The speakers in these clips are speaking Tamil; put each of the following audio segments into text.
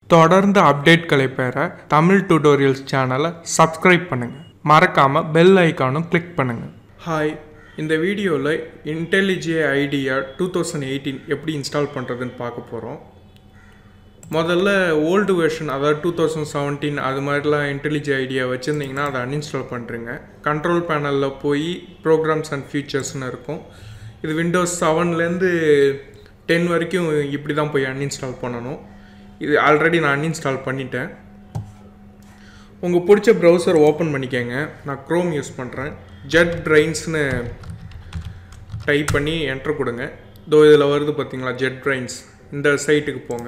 தொடர்ந்து அப்டேட்களை பெற தமிழ் டுடோரியல்ஸ் சேனலை சப்ஸ்கிரைப் பண்ணுங்கள் மறக்காமல் பெல் ஐக்கானும் கிளிக் பண்ணுங்கள் ஹாய் இந்த வீடியோவில் IntelliJ IDEA two thousand eighteen எப்படி இன்ஸ்டால் பண்ணுறதுன்னு பார்க்க போகிறோம் முதல்ல ஓல்டு வெர்ஷன் அதாவது டூ தௌசண்ட் செவன்டீன் அது மாதிரிலாம் இன்டெலிஜே ஐடியா வச்சுருந்தீங்கன்னா அதை அன்இன்ஸ்டால் பண்ணுறீங்க கண்ட்ரோல் பேனலில் போய் ப்ரோக்ராம்ஸ் அண்ட் ஃபீச்சர்ஸ்னு இருக்கும் இது விண்டோஸ் செவன்லேருந்து டென் வரைக்கும் இப்படி தான் போய் அன்இன்ஸ்டால் பண்ணணும் இது ஆல்ரெடி நான் அன்இன்ஸ்டால் பண்ணிட்டேன் உங்கள் பிடிச்ச ப்ரௌசர் ஓப்பன் பண்ணிக்கங்க நான் க்ரோம் யூஸ் பண்ணுறேன் ஜெட் ட்ரைன்ஸ்னு டைப் பண்ணி என்ட்ரு கொடுங்க இதோ இதில் வருது பார்த்தீங்களா ஜெட் ட்ரைன்ஸ் இந்த சைட்டுக்கு போங்க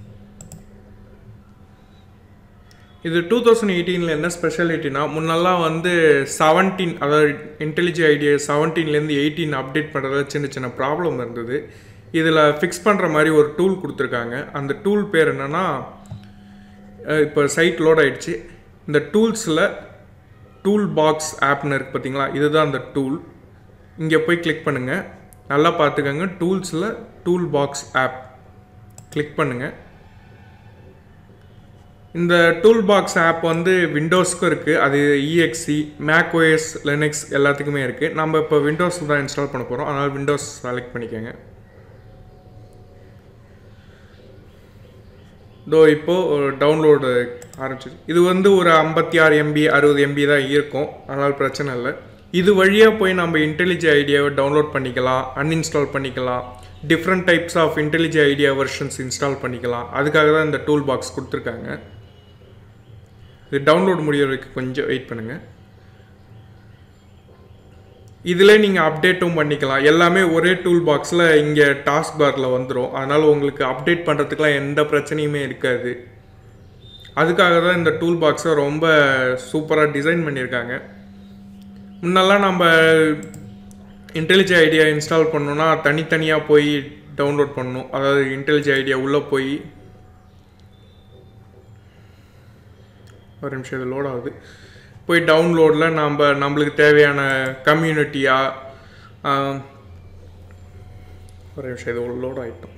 இது டூ தௌசண்ட் எயிட்டீனில் என்ன ஸ்பெஷாலிட்டினா முன்னெல்லாம் வந்து செவன்டீன் அதாவது இன்டெலிஜி ஐடியா செவன்டீன்லேருந்து எயிட்டீன் அப்டேட் பண்ணுறதுல சின்ன சின்ன ப்ராப்ளம் இருந்தது இதில் ஃபிக்ஸ் பண்ணுற மாதிரி ஒரு டூல் கொடுத்துருக்காங்க அந்த டூல் பேர் என்னென்னா இப்போ சைட் லோட் ஆயிடுச்சு இந்த டூல்ஸில் டூல் பாக்ஸ் ஆப்னு இருக்குது பார்த்தீங்களா இதுதான் அந்த டூல் இங்கே போய் கிளிக் பண்ணுங்கள் நல்லா பார்த்துக்கோங்க டூல்ஸில் டூல் பாக்ஸ் ஆப் கிளிக் பண்ணுங்கள் இந்த டூல் பாக்ஸ் ஆப் வந்து விண்டோஸ்க்கும் இருக்குது அது இஎக்ஸி மேக் ஓஎஸ் லினக்ஸ் எல்லாத்துக்குமே இருக்குது நம்ம இப்போ விண்டோஸ் தான் இன்ஸ்டால் பண்ண போகிறோம் அதனால் விண்டோஸ் செலக்ட் பண்ணிக்கோங்க இதோ இப்போது டவுன்லோடு ஆரம்பிச்சிது இது வந்து ஒரு ஐம்பத்தி ஆறு எம்பி அறுபது எம்பி தான் இருக்கும் அதனால் பிரச்சனை இல்லை இது வழியாக போய் நம்ம இன்டெலிஜி ஐடியாவை டவுன்லோட் பண்ணிக்கலாம் அன்இன்ஸ்டால் பண்ணிக்கலாம் different types of IntelliJ IDEA versions install பண்ணிக்கலாம் அதுக்காக தான் இந்த டூல் பாக்ஸ் கொடுத்துருக்காங்க இது டவுன்லோட் முடிய வரைக்கும் கொஞ்சம் வெயிட் பண்ணுங்கள் இதில் நீங்கள் அப்டேட்டும் பண்ணிக்கலாம் எல்லாமே ஒரே டூல் பாக்ஸில் இங்கே டாஸ்க் பாரில் வந்துடும் அதனால் உங்களுக்கு அப்டேட் பண்ணுறதுக்குலாம் எந்த பிரச்சனையுமே இருக்காது அதுக்காக தான் இந்த டூல் பாக்ஸை ரொம்ப சூப்பராக டிசைன் பண்ணியிருக்காங்க முன்னெல்லாம் நம்ம இன்டெலிஜி ஐடியா இன்ஸ்டால் பண்ணோன்னா தனித்தனியாக போய் டவுன்லோட் பண்ணணும் அதாவது இன்டெலிஜி ஐடியா உள்ளே போய் ஒரு நிமிஷம் இது லோட் ஆகுது போய் டவுன்லோடில் நம்ம நம்மளுக்கு தேவையான கம்யூனிட்டியாக ஒரு நிமிஷம் இது லோட் ஆகிட்டோம்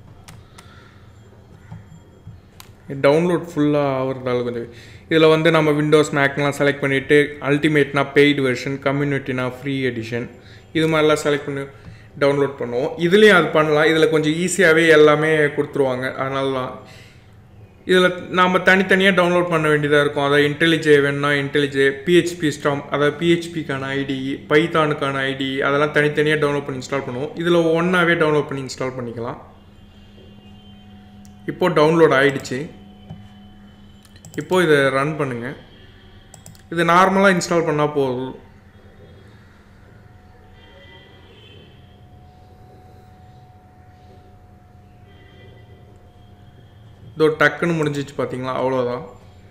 டவுன்லோட் ஃபுல்லாக ஆகிறதால கொஞ்சம் இதில் வந்து நம்ம விண்டோஸ் மேக்லாம் செலக்ட் பண்ணிவிட்டு அல்டிமேட்னா பெய்டு வெர்ஷன் கம்யூனிட்டினா ஃப்ரீ எடிஷன் இது மாதிரிலாம் செலக்ட் பண்ணி டவுன்லோட் பண்ணுவோம் இதுலேயும் அது பண்ணலாம் இதில் கொஞ்சம் ஈஸியாகவே எல்லாமே கொடுத்துருவாங்க அதனால தான் இதில் நாம் தனித்தனியாக டவுன்லோட் பண்ண வேண்டியதாக இருக்கும் அதாவது இன்டெலிஜே வேணும்னா இன்டெலிஜே பிஹெச்பி ஸ்டாம் அதாவது பிஹெச்பிக்கான ஐடி பைத்தானுக்கான ஐடி அதெல்லாம் தனித்தனியாக டவுன்லோட் பண்ணி இன்ஸ்டால் பண்ணுவோம் இதில் ஒன்றாவே டவுன்லோட் பண்ணி இன்ஸ்டால் பண்ணிக்கலாம் இப்போது டவுன்லோட் ஆகிடுச்சு இப்போது இதை ரன் பண்ணுங்கள் இது நார்மலாக இன்ஸ்டால் பண்ணால் போதும் இதோ டக்குன்னு முடிஞ்சிச்சு பார்த்தீங்களா அவ்வளோதான்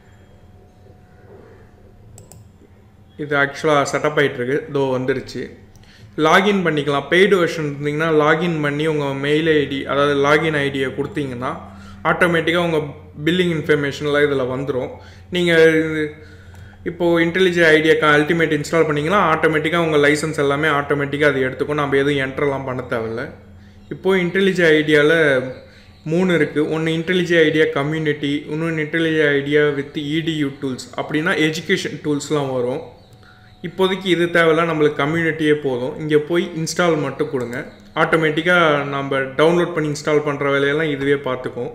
இது ஆக்சுவலாக செட்டப் ஆகிட்டுருக்கு இதோ வந்துருச்சு லாகின் பண்ணிக்கலாம் பெய்டு வெர்ஷன் இருந்தீங்கன்னா லாகின் பண்ணி உங்கள் மெயில் ஐடி அதாவது லாகின் ஐடியை கொடுத்தீங்கன்னா ஆட்டோமேட்டிக்காக உங்கள் பில்லிங் இன்ஃபர்மேஷன்லாம் இதில் வந்துடும் நீங்கள் இப்போது இன்டெலிஜி ஐடியாக்கு அல்டிமேட் இன்ஸ்டால் பண்ணிங்கன்னா ஆட்டோமேட்டிக்காக உங்கள் லைசன்ஸ் எல்லாமே ஆட்டோமேட்டிக்காக அது எடுத்துக்கும் நம்ம எதுவும் என்ட்ரெலாம் பண்ண தேவையில்ல இப்போது இன்டெலிஜி ஐடியாவில் மூணு இருக்குது ஒன்று இன்டெலிஜி ஐடியா கம்யூனிட்டி இன்னொன்று IntelliJ IDEA with EDU tools அப்படின்னா எஜுகேஷன் டூல்ஸ்லாம் வரும் இப்போதைக்கு இது தேவையில்ல நம்மளுக்கு கம்யூனிட்டியே போதும் இங்கே போய் இன்ஸ்டால் மட்டும் கொடுங்க ஆட்டோமேட்டிக்காக நம்ம டவுன்லோட் பண்ணி இன்ஸ்டால் பண்ணுற வேலையெல்லாம் இதுவே பார்த்துக்கும்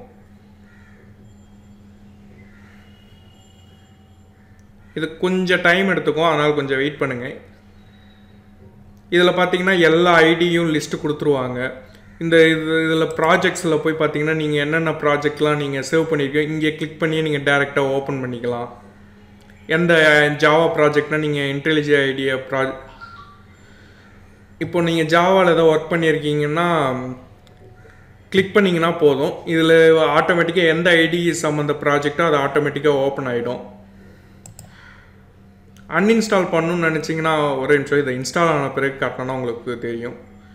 இது கொஞ்சம் டைம் எடுத்துக்கும் அதனால் கொஞ்சம் வெயிட் பண்ணுங்கள் இதில் பார்த்தீங்கன்னா எல்லா ஐடியும் லிஸ்ட்டு கொடுத்துருவாங்க இந்த இது இதில் ப்ராஜெக்ட்ஸில் போய் பார்த்தீங்கன்னா நீங்கள் என்னென்ன ப்ராஜெக்ட்லாம் நீங்கள் சேவ் பண்ணியிருக்கீங்க இங்கே கிளிக் பண்ணி நீங்கள் டேரெக்டாக ஓப்பன் பண்ணிக்கலாம் எந்த ஜாவா ப்ராஜெக்ட்னா நீங்கள் இன்டெலிஜி ஐடியா ப்ராஜ் இப்போ நீங்கள் ஜாவாவில் ஏதோ ஒர்க் பண்ணியிருக்கீங்கன்னா கிளிக் பண்ணிங்கன்னா போதும் இதில் ஆட்டோமேட்டிக்காக எந்த ஐடி சம்மந்த ப்ராஜெக்டோ அது ஆட்டோமேட்டிக்காக ஓப்பன் ஆகிடும் அன்இன்ஸ்டால் பண்ணணும்னு நினச்சிங்கன்னா ஒரே நிமிஷம் இதை இன்ஸ்டால் ஆன பிறகு காட்டினா உங்களுக்கு தெரியும்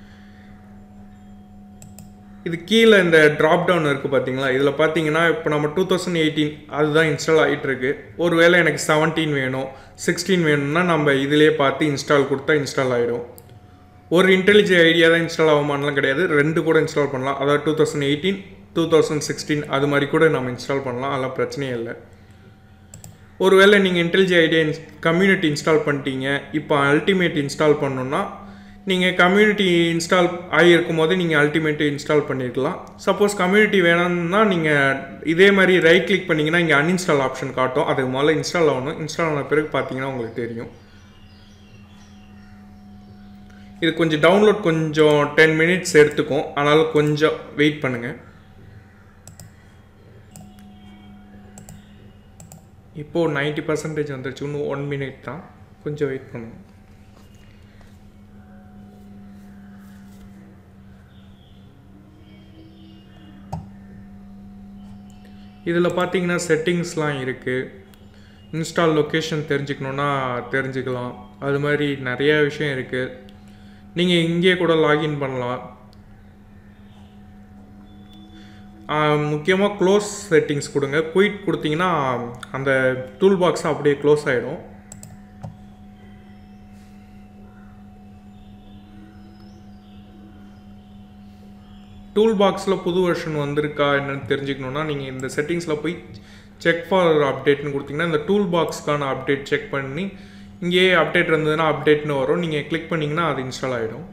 இது கீழே இந்த ட்ராப் டவுன் இருக்குது பார்த்தீங்களா இதில் பார்த்தீங்கன்னா இப்போ நம்ம டூ தௌசண்ட் எயிட்டீன் அதுதான் இன்ஸ்டால் ஆகிட்டு இருக்கு ஒரு வேளை எனக்கு செவன்டீன் வேணும் சிக்ஸ்டீன் வேணும்னா நம்ம இதிலே பார்த்து இன்ஸ்டால் கொடுத்தா இன்ஸ்டால் ஆகிடும் ஒரு இன்டெலிஜென்ட் ஐடியா தான் இன்ஸ்டால் ஆகுமான்லாம் கிடையாது ரெண்டு கூட இன்ஸ்டால் பண்ணலாம் அதாவது two thousand eighteen two thousand sixteen அது மாதிரி கூட நம்ம இன்ஸ்டால் பண்ணலாம் அதெல்லாம் பிரச்சனையே இல்லை ஒருவேளை நீங்கள் இன்டெலிஜி ஐடியா இன்ஸ் கம்யூனிட்டி இன்ஸ்டால் பண்ணிட்டீங்க இப்போ அல்டிமேட் இன்ஸ்டால் பண்ணணுன்னா நீங்கள் கம்யூனிட்டி இன்ஸ்டால் ஆகியிருக்கும் போது நீங்கள் அல்டிமேட் இன்ஸ்டால் பண்ணியிருக்கலாம் சப்போஸ் கம்யூனிட்டி வேணும்னா நீங்கள் இதே மாதிரி ரைட் கிளிக் பண்ணிங்கன்னா இங்கே அன்இன்ஸ்டால் ஆப்ஷன் காட்டும் அதுக்கு முதல்ல இன்ஸ்டால் ஆகணும் இன்ஸ்டால் ஆன பிறகு பார்த்தீங்கன்னா உங்களுக்கு தெரியும் இது கொஞ்சம் டவுன்லோட் கொஞ்சம் டென் மினிட்ஸ் எடுத்துக்கும் அதனால் கொஞ்சம் வெயிட் பண்ணுங்கள் இப்போது நைன்ட்டி பர்சன்டேஜ் வந்துருச்சு இன்னும் ஒன் மினிட் தான் கொஞ்சம் வெயிட் பண்ணுங்க இதில் பார்த்தீங்கன்னா செட்டிங்ஸ்லாம் இருக்குது இன்ஸ்டால் லொக்கேஷன் தெரிஞ்சுக்கணுன்னா தெரிஞ்சுக்கலாம் அது மாதிரி நிறைய விஷயம் இருக்குது நீங்கள் இங்கே கூட லாகின் பண்ணலாம் முக்கியமாக க்ளோஸ் செட்டிங்ஸ் கொடுங்க குயிட் கொடுத்தீங்கன்னா அந்த டூல் பாக்ஸ் அப்படியே க்ளோஸ் ஆகிடும் டூல் பாக்ஸில் புது வெர்ஷன் வந்திருக்கா என்னன்னு தெரிஞ்சுக்கணுன்னா நீங்கள் இந்த செட்டிங்ஸில் போய் செக் ஃபார் அப்டேட்னு கொடுத்தீங்கன்னா இந்த டூல் பாக்ஸ்க்கான அப்டேட் செக் பண்ணி இங்கேயே அப்டேட் இருந்ததுன்னா அப்டேட்னு வரும் நீங்கள் கிளிக் பண்ணிங்கன்னா அது இன்ஸ்டால் ஆகிடும்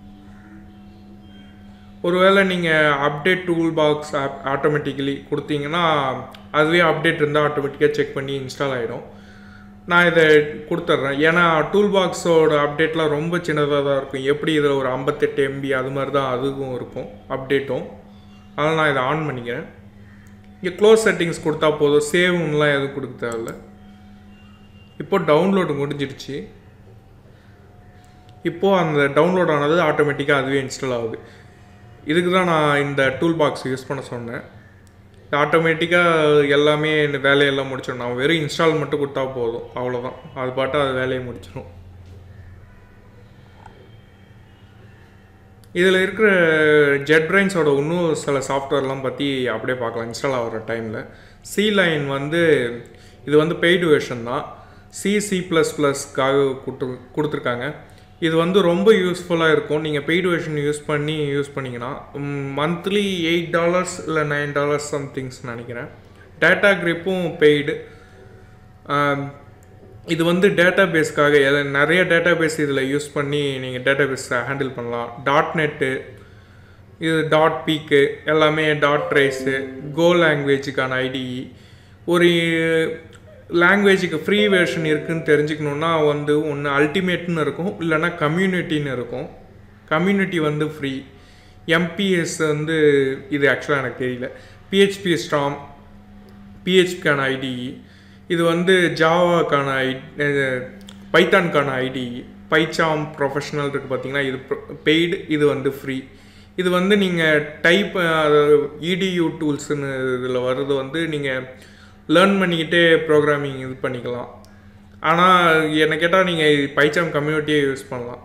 ஒருவேளை நீங்கள் update toolbox app automatically கொடுத்தீங்கன்னா அதுவே அப்டேட் இருந்தால் ஆட்டோமேட்டிக்காக செக் பண்ணி இன்ஸ்டால் ஆகிடும் நான் இதை கொடுத்துட்றேன் ஏன்னா டூல் பாக்ஸோட அப்டேட்லாம் ரொம்ப சின்னதாக தான் இருக்கும் எப்படி இதில் ஒரு ஐம்பத்தெட்டு எம்பி அது மாதிரி தான் அதுவும் இருக்கும் அப்டேட்டும் அதனால் நான் இதை ஆன் பண்ணிக்கிறேன் இங்கே க்ளோஸ் செட்டிங்ஸ் கொடுத்தா போதும் சேவ்லாம் எதுவும் கொடுக்க தேவையில்ல இப்போ டவுன்லோடு முடிஞ்சிடுச்சு இப்போது அந்த டவுன்லோட் ஆனது ஆட்டோமேட்டிக்காக அதுவே இன்ஸ்டால் ஆகுது இதுக்கு தான் நான் இந்த டூல் பாக்ஸ் யூஸ் பண்ண சொன்னேன் ஆட்டோமேட்டிக்காக எல்லாமே இந்த வேலையெல்லாம் முடிச்சிடும் நான் வெறும் இன்ஸ்டால் மட்டும் கொடுத்தா போதும் அவ்வளோதான் அது பாட்டு அது வேலையை முடிச்சிடும் இதில் இருக்கிற ஜெட் பிரைன்ஸோட இன்னும் சில சாஃப்ட்வேர்லாம் பற்றி அப்படியே பார்க்கலாம் இன்ஸ்டால் ஆகிற டைமில் சி லைன் வந்து இது வந்து பெய்டு வெர்ஷன் தான் சி சி ப்ளஸ் ப்ளஸ்க்காக கொடுத்து கொடுத்துருக்காங்க இது வந்து ரொம்ப யூஸ்ஃபுல்லாக இருக்கும் நீங்கள் பெய்டு வெர்ஷன் யூஸ் பண்ணி யூஸ் பண்ணிங்கன்னா மந்த்லி எயிட் டாலர்ஸ் இல்லை நைன் டாலர்ஸ் சம்திங்ஸ் நினைக்கிறேன் டேட்டா கிரிப்பும் பெய்டு இது வந்து டேட்டா பேஸ்க்காக நிறைய டேட்டா பேஸ் இதில் யூஸ் பண்ணி நீங்கள் டேட்டா பேஸை ஹேண்டில் பண்ணலாம் டாட் நெட்டு இது டாட் பீக்கு எல்லாமே டாட் ட்ரேஸு கோ லாங்குவேஜுக்கான ஐடிஇ ஒரு லாங்குவேஜுக்கு ஃப்ரீ வெர்ஷன் இருக்குதுன்னு தெரிஞ்சுக்கணுன்னா வந்து ஒன்று அல்டிமேட்னு இருக்கும் இல்லைன்னா கம்யூனிட்டின்னு இருக்கும் கம்யூனிட்டி வந்து ஃப்ரீ எம்பிஎஸ் வந்து இது ஆக்சுவலாக எனக்கு தெரியல பிஹெச்பி ஸ்ட்ராம் பிஹெச்பிக்கான ஐடிஇ இது வந்து ஜாவாக்கான ஐ பைத்தான்கான ஐடிஇ பைச்சாம் ப்ரொஃபஷனல் இருக்குது பார்த்தீங்கன்னா இது பெய்டு இது வந்து ஃப்ரீ இது வந்து நீங்கள் டைப் இடியூ டூல்ஸுன்னு இதில் வர்றது வந்து நீங்கள் லேர்ன் பண்ணிக்கிட்டே ப்ரோக்ராமிங் இது பண்ணிக்கலாம் ஆனால் என்னை கேட்டால் நீங்கள் பைச்சாம் கம்யூனிட்டியே யூஸ் பண்ணலாம்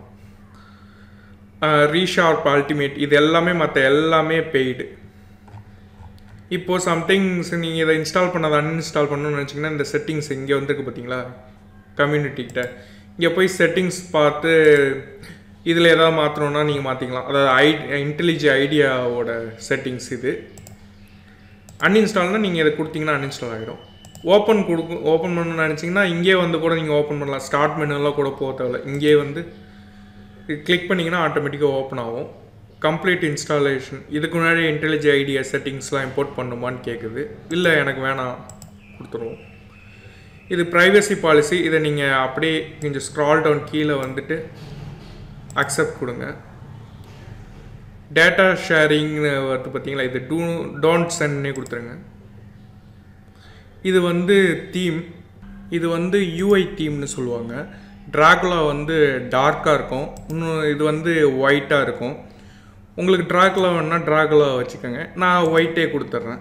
ரீஷார்ப் அல்டிமேட் இது எல்லாமே மற்ற எல்லாமே பெய்டு இப்போது சம்திங்ஸ் நீங்கள் இதை இன்ஸ்டால் பண்ணதை அன்இன்ஸ்டால் பண்ணணும்னு நினச்சிங்கன்னா இந்த செட்டிங்ஸ் இங்கே வந்துருக்கு பார்த்தீங்களா கம்யூனிட்டிகிட்ட இங்கே போய் செட்டிங்ஸ் பார்த்து இதில் எதாவது மாற்றணுன்னா நீங்கள் மாற்றிக்கலாம் அதாவது ஐ இன்டெலிஜி ஐடியாவோட செட்டிங்ஸ் இது அன்இன்ஸ்டால்னால் நீங்கள் இதை கொடுத்தீங்கன்னா அன்இன்ஸ்டால் ஆகிடும் ஓப்பன் கொடுக்கும் ஓப்பன் பண்ணணும்னு நினச்சிங்கன்னா இங்கே வந்து கூட நீங்கள் ஓப்பன் பண்ணலாம் ஸ்டார்ட் மெனுலாம் கூட போக தேவையில்ல இங்கே வந்து கிளிக் பண்ணிங்கன்னா ஆட்டோமேட்டிக்காக ஓப்பன் ஆகும் கம்ப்ளீட் இன்ஸ்டாலேஷன் இதுக்கு முன்னாடி இன்டெலிஜி ஐடியா செட்டிங்ஸ்லாம் இம்போர்ட் பண்ணுமான்னு கேட்குது இல்லை எனக்கு வேணாம் கொடுத்துருவோம் இது ப்ரைவசி பாலிசி இதை நீங்கள் அப்படியே கொஞ்சம் ஸ்க்ரால் டவுன் கீழே வந்துட்டு அக்செப்ட் கொடுங்க டேட்டா ஷேரிங்னு வருது பார்த்தீங்களா இது டூ டோன்ட் சென்ட்னே கொடுத்துருங்க இது வந்து தீம் இது வந்து யூஐ தீம்னு சொல்லுவாங்க ட்ராகுலா வந்து டார்க்காக இருக்கும் இன்னும் இது வந்து ஒயிட்டாக இருக்கும் உங்களுக்கு ட்ராகுலா வேணுன்னா ட்ராகுலா வச்சுக்கோங்க நான் ஒயிட்டே கொடுத்துட்றேன்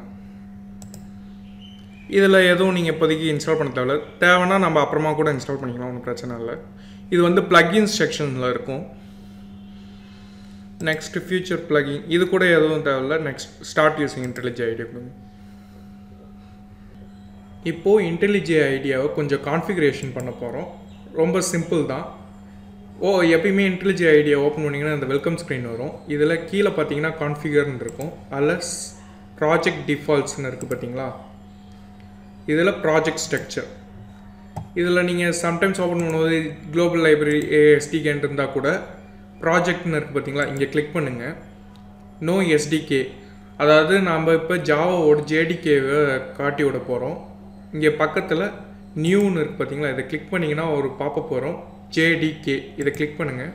இதில் எதுவும் நீங்கள் இப்போதைக்கு இன்ஸ்டால் பண்ண தேவையில்ல தேவைன்னா நம்ம அப்புறமா கூட இன்ஸ்டால் பண்ணிக்கலாம் ஒன்றும் பிரச்சனை இல்லை இது வந்து ப்ளக்இன்ஸ் செக்ஷனில் இருக்கும் நெக்ஸ்ட் ஃபியூச்சர் பிளகிங் இது கூட எதுவும் தேவையில்ல next start using IntelliJ IDEA கொடுங்க இப்போது இன்டெலிஜி ஐடியாவை கொஞ்சம் கான்ஃபிகரேஷன் பண்ண போகிறோம் ரொம்ப சிம்பிள் தான் ஓ எப்பயுமே இன்டெலிஜி ஐடியா ஓப்பன் பண்ணிங்கன்னா இந்த வெல்கம் ஸ்க்ரீன் வரும் இதில் கீழே பார்த்தீங்கன்னா கான்ஃபிகர்னு இருக்கும் அதில் ப்ராஜெக்ட் டிஃபால்ட்ஸ்னு இருக்குது பார்த்தீங்களா இதில் ப்ராஜெக்ட் ஸ்ட்ரக்சர் இதில் நீங்கள் சம்டைம்ஸ் ஓப்பன் பண்ணும்போது குளோபல் லைப்ரரி ஏஎஸ்டிகேன் இருந்தால் கூட ப்ராஜெக்ட்னு இருக்குது பார்த்தீங்களா இங்கே கிளிக் பண்ணுங்கள் நோ எஸ்டிகே அதாவது நாம் இப்போ ஜாவாவோட ஜேடிகேவை காட்டி விட போகிறோம் இங்கே பக்கத்தில் நியூன்னு இருக்குது பார்த்தீங்களா இதை கிளிக் பண்ணிங்கன்னா ஒரு பாப்ப போகிறோம் ஜேடிகே இதை கிளிக் பண்ணுங்கள்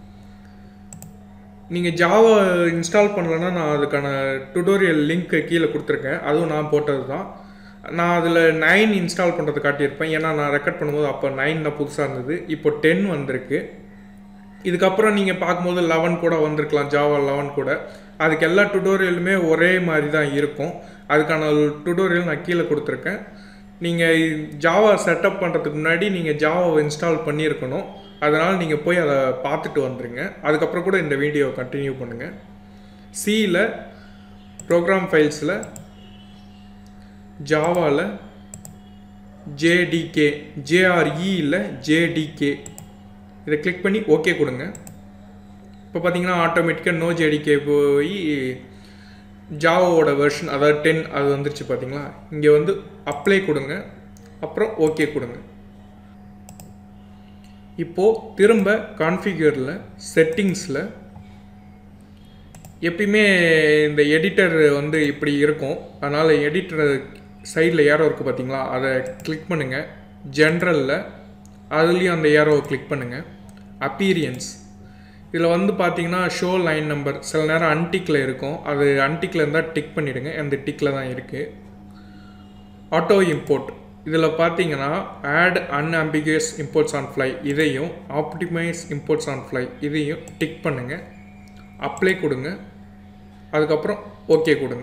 நீங்கள் ஜாவா இன்ஸ்டால் பண்ணலன்னா நான் அதுக்கான டுடோரியல் லிங்க் கீழே கொடுத்துருக்கேன் அதுவும் நான் போட்டது தான் நான் அதில் நைன் இன்ஸ்டால் பண்ணுறது காட்டியிருப்பேன் ஏன்னா நான் ரெக்கார்ட் பண்ணும்போது அப்போ நைன் தான் புதுசாக இருந்தது இப்போ டென் வந்திருக்கு இதுக்கப்புறம் நீங்கள் பார்க்கும்போது லெவன் கூட வந்திருக்கலாம் ஜாவா லெவன் கூட அதுக்கு எல்லா டுடோரியலுமே ஒரே மாதிரி தான் இருக்கும் அதுக்கான டுடோரியல் நான் கீழே கொடுத்துருக்கேன் நீங்கள் ஜாவா செட்டப் பண்ணுறதுக்கு முன்னாடி நீங்கள் ஜாவாவை இன்ஸ்டால் பண்ணியிருக்கணும் அதனால் நீங்கள் போய் அதை பார்த்துட்டு வந்துடுங்க அதுக்கப்புறம் கூட இந்த வீடியோ கண்டினியூ பண்ணுங்கள் சியில் ப்ரோக்ராம் ஃபைல்ஸில் ஜாவாவில் ஜேடிகே ஜேஆர்இ இல்லை ஜேடிகே இதை கிளிக் பண்ணி ஓகே கொடுங்க இப்போ பார்த்தீங்கன்னா ஆட்டோமேட்டிக்காக நோ ஜேடிகே போய் ஜாவாவோட வெர்ஷன் அதாவது டென் அது வந்துருச்சு பார்த்தீங்களா இங்கே வந்து அப்ளை கொடுங்க அப்புறம் ஓகே கொடுங்க இப்போது திரும்ப கான்ஃபிகரில் செட்டிங்ஸில் எப்பயுமே இந்த எடிட்டர் வந்து இப்படி இருக்கும் அதனால் எடிட்டர் சைடில் ஏரோ இருக்குது பார்த்தீங்களா அதை கிளிக் பண்ணுங்கள் ஜென்ரலில் அதுலேயும் அந்த ஏரோவை கிளிக் பண்ணுங்கள் அப்பீரியன்ஸ் இதில் வந்து பார்த்தீங்கன்னா ஷோ லைன் நம்பர் சில நேரம் அன்டிக்கில் இருக்கும் அது அன்டிக்கில் இருந்தால் டிக் பண்ணிவிடுங்க அந்த டிக்கில் தான் இருக்குது ஆட்டோ இம்போர்ட் இதில் பார்த்தீங்கன்னா add unambiguous imports on fly இதையும் ஆப்டிமைஸ் இம்போர்ட்ஸ் ஆன் ஃப்ளை இதையும் டிக் பண்ணுங்கள் அப்ளை கொடுங்க அதுக்கப்புறம் ஓகே கொடுங்க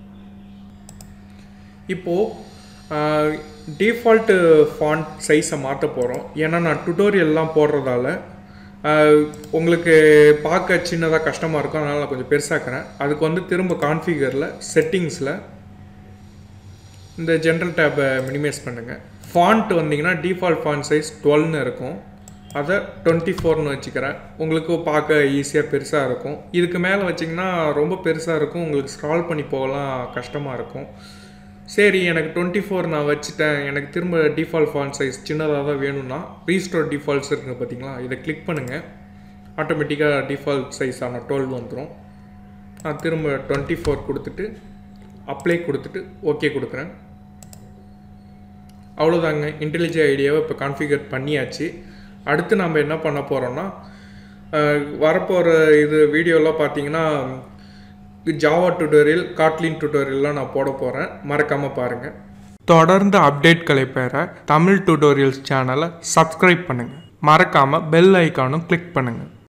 இப்போது டிஃபால்ட்டு ஃபாண்ட் சைஸை மாற்ற போகிறோம் ஏன்னா நான் டுட்டோரியல்லாம் போடுறதால உங்களுக்கு பார்க்க சின்னதாக கஷ்டமாக இருக்கும் அதனால் நான் கொஞ்சம் பெருசாக்கிறேன் அதுக்கு வந்து திரும்ப கான்ஃபிகரில் செட்டிங்ஸில் இந்த ஜென்ரல் டேப்பை மினிமைஸ் பண்ணுங்கள் ஃபாண்ட் வந்தீங்கன்னா டிஃபால்ட் ஃபாண்ட் சைஸ் டுவெல்னு இருக்கும் அதை டுவெண்ட்டி ஃபோர்னு வச்சுக்கிறேன் உங்களுக்கு பார்க்க ஈஸியாக பெருசாக இருக்கும் இதுக்கு மேலே வச்சிங்கன்னா ரொம்ப பெருசாக இருக்கும் உங்களுக்கு ஸ்க்ரால் பண்ணி போகலாம் கஷ்டமாக இருக்கும் சரி எனக்கு டுவெண்ட்டி ஃபோர் நான் வச்சுட்டேன் எனக்கு திரும்ப டிஃபால்ட் ஃபாண்ட் சைஸ் சின்னதாக தான் வேணும்னா ரீஸ்டோர் டிஃபால்ட்ஸ் இருக்குங்க பார்த்தீங்களா இதை கிளிக் பண்ணுங்கள் ஆட்டோமேட்டிக்காக டிஃபால்ட் சைஸ் ஆன டுவெல் வந்துடும் நான் திரும்ப டுவெண்ட்டி ஃபோர் கொடுத்துட்டு அப்ளை கொடுத்துட்டு ஓகே கொடுக்குறேன் அவ்வளோதாங்க இன்டெலிஜெ ஐடியாவை இப்போ கான்ஃபிகர் பண்ணியாச்சு அடுத்து நம்ம என்ன பண்ண போகிறோம்னா வரப்போகிற இது வீடியோலாம் பார்த்தீங்கன்னா ஜாவா டுட்டோரியல் காட்லின் டுட்டோரியல்லாம் நான் போட போகிறேன் மறக்காமல் பாருங்கள் தொடர்ந்து அப்டேட்களை பெற தமிழ் டுட்டோரியல்ஸ் சேனலை சப்ஸ்கிரைப் பண்ணுங்கள் மறக்காமல் பெல் ஐக்கானும் கிளிக் பண்ணுங்கள்